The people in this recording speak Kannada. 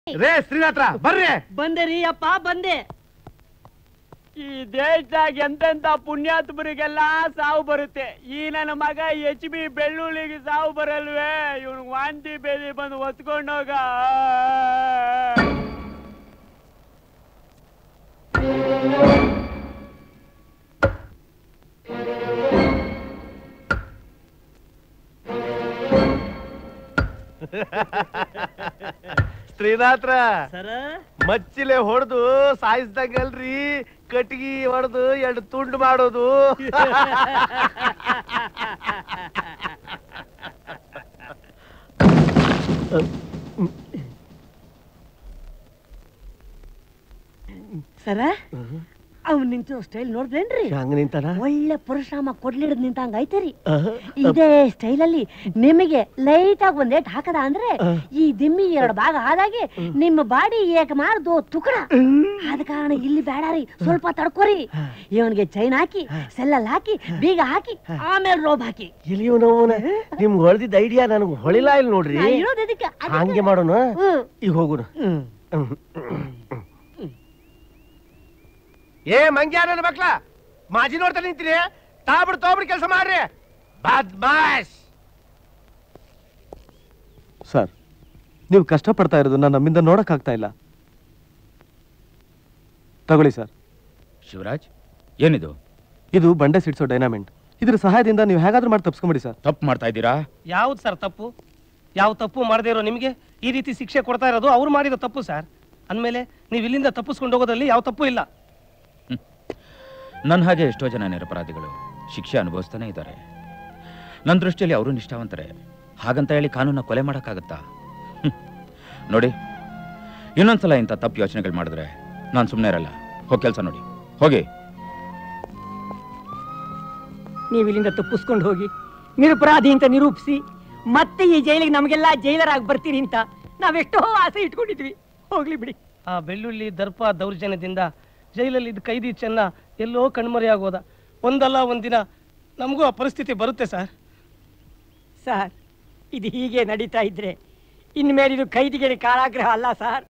ರೇ ಶ್ರೀನಾಥ್ರ ಬರ್ರಿ ಬಂದೆ ರೀ ಅಪ್ಪ ಬಂದೆ ಈ ದೇಶದಾಗ ಎಂತೆಂತ ಪುಣ್ಯಾತ್ಮರಿಗೆಲ್ಲ ಸಾವು ಬರುತ್ತೆ ಈ ನನ್ನ ಮಗ ಎಚ್ ಬಿ ಬೆಳ್ಳುಳ್ಳಿಗೆ ಸಾವು ಬರಲ್ವೇ ಇವನು ವಾಂತಿ ಬೇದಿ ಬಂದು ಒತ್ಕೊಂಡೋಗ ಶ್ರೀನಾಥ್ರ ಸರ ಮಚ್ಚಿಲೆ ಹೊಡೆದು ಸಾಯಿಸ್ದಂಗಲ್ರಿ ಕಟ್ಗಿ ಹೊಡೆದು ಎರಡು ತುಂಡು ಮಾಡೋದು ಸರ ಅವ್ ನಿಂತು ಸ್ಟೈಲ್ ನೋಡಿದ್ರೇನ್ರಿ ಹಂಗ ನಿಂತಾನ ಒಳ್ಳೆ ಪರಶುರಾಮ ಕೊಡ್ಲಿಡ್ ನಿಂತಂಗ ಐತೆರಿ ಇದೇ ಸ್ಟೈಲ್ ಅಲ್ಲಿ ನಿಮಗೆ ಲೈಟ್ ಆಗಿ ಒಂದೇಟ್ ಹಾಕದ ಅಂದ್ರೆ ಈ ದಿಮ್ಮಿ ಎರಡು ಭಾಗ ಆದಾಗೆ ನಿಮ್ಮ ಬಾಡಿ ಏಕ ಮಾರ್ದು ತುಕಡ ಆದ ಕಾರಣ ಇಲ್ಲಿ ಬೇಡಾರಿ ಸ್ವಲ್ಪ ತಡ್ಕೋರಿ ಇವನ್ಗೆ ಚೈನ್ ಹಾಕಿ ಸೆಲ್ಲಲ್ಲಿ ಹಾಕಿ ಬೀಗ ಹಾಕಿ ಆಮೇಲೆ ರೋಬ್ ಹಾಕಿ ಇಲ್ಲಿಯೂ ನೋವನ ನಿಮ್ಗೆ ಹೊಳ್ದಿದ್ದ ಐಡಿಯಾ ನನಗೆ ಹೊಳಿಲ್ಲ ಇಲ್ಲಿ ನೋಡ್ರಿ ನಾ ಇರೋದ್ ಇದಕ್ಕೆ, ಅದಕ್ಕೆ. ಹಂಗೆ ಮಾಡೋಣ ಹ್ಮ್. ಈಗ ಹೋಗುಣ ಏ ಮಂಗ್ಯ ನನ್ನ ಮಕ್ಳ ಮಾಜಿ ನೋಡ್ತಾ ನಿಂತೀನಿ ತಾಬಿಡ್ ತೋಬಿಡ್ ಕೆಲಸ ಮಾಡ್ರಿ ಬದ್ಮಾಶ್ ಸರ್ ನೀವು ಕಷ್ಟಪಡ್ತಾ ಇರೋದು ನಾನು ನಮ್ಮಿಂದ ನೋಡಕ್ಕಾಗ್ತಾ ಇಲ್ಲ ತಗೊಳ್ಳಿ ಸರ್ ಶಿವರಾಜ್ ಏನಿದು ಇದು ಬಂಡೆ ಸಿಡ್ಸೋ ಡೈನಾಮೆಂಟ್ ಇದ್ರ ಸಹಾಯದಿಂದ ನೀವು ಹೇಗಾದ್ರೂ ಮಾಡಿ ತಪ್ಸ್ಕೊಂಬಿಡಿ ಸರ್ ತಪ್ಪು ಮಾಡ್ತಾ ಇದ್ದೀರಾ ಯಾವ್ದು ಸರ್ ತಪ್ಪು ಯಾವ ತಪ್ಪು ಮಾಡದೇ ಇರೋ ನಿಮಗೆ ಈ ರೀತಿ ಶಿಕ್ಷೆ ಕೊಡ್ತಾ ಇರೋದು ಅವ್ರು ಮಾಡಿದ ತಪ್ಪು ಸರ್ ಅಂದಮೇಲೆ ನೀವು ಇಲ್ಲಿಂದ ತಪ್ಪಿಸ್ಕೊಂಡು ಹೋಗೋದ್ರಲ್ಲಿ ಯಾವ ತಪ್ಪು ಇಲ್ಲ ನನ್ನ ಹಾಗೆ ಎಷ್ಟೋ ಜನ ನಿರಪರಾಧಿಗಳು ಶಿಕ್ಷೆ ಅನುಭವಿಸ್ತಾನೆ ಇದ್ದಾರೆ ನನ್ನ ದೃಷ್ಟಿಯಲ್ಲಿ ಅವರು ನಿಷ್ಠಾವಂತರೇ ಹಾಗಂತ ಹೇಳಿ ಕಾನೂನ ಕೊಲೆ ಮಾಡೋಕ್ಕಾಗತ್ತಾ ಹ್ಮ್. ನೋಡಿ ಇನ್ನೊಂದ್ಸಲ ಇಂಥ ತಪ್ಪು ಯೋಚನೆಗಳು ಮಾಡಿದ್ರೆ ನಾನು ಸುಮ್ಮನೆ ಇರಲ್ಲ ಹೋಗಿ ಕೆಲಸ ನೋಡಿ ಹೋಗಿ ನೀವು ಇಲ್ಲಿಂದ ತಪ್ಪಿಸ್ಕೊಂಡು ಹೋಗಿ ನಿರಪರಾಧಿ ಅಂತ ನಿರೂಪಿಸಿ ಮತ್ತೆ ಈ ಜೈಲಿಗೆ ನಮಗೆಲ್ಲ ಜೈಲರಾಗಿ ಬರ್ತೀರಿ ಅಂತ ನಾವೆಷ್ಟೋ ಆಸೆ ಇಟ್ಕೊಂಡಿದ್ವಿ ಹೋಗ್ಲಿ ಬಿಡಿ ಆ ಬೆಳ್ಳುಳ್ಳಿ ದರ್ಪ ದೌರ್ಜನ್ಯದಿಂದ ಜೈಲಲ್ಲಿ ಇದ್ದ ಕೈದಿ ಚೆನ್ನ ಎಲ್ಲೋ ಕಣ್ಮರೆಯಾಗೋದ ಒಂದಲ್ಲ ಒಂದಿನ ನಮಗೂ ಆ ಪರಿಸ್ಥಿತಿ ಬರುತ್ತೆ ಸರ್ ಸರ್ ಇದು ಹೀಗೆ ನಡೀತಾ ಇದ್ರೆ ಇನ್ಮೇಲೆ ಇದು ಕೈದಿಗೆ ಕಾರಾಗ್ರಹ ಅಲ್ಲ ಸರ್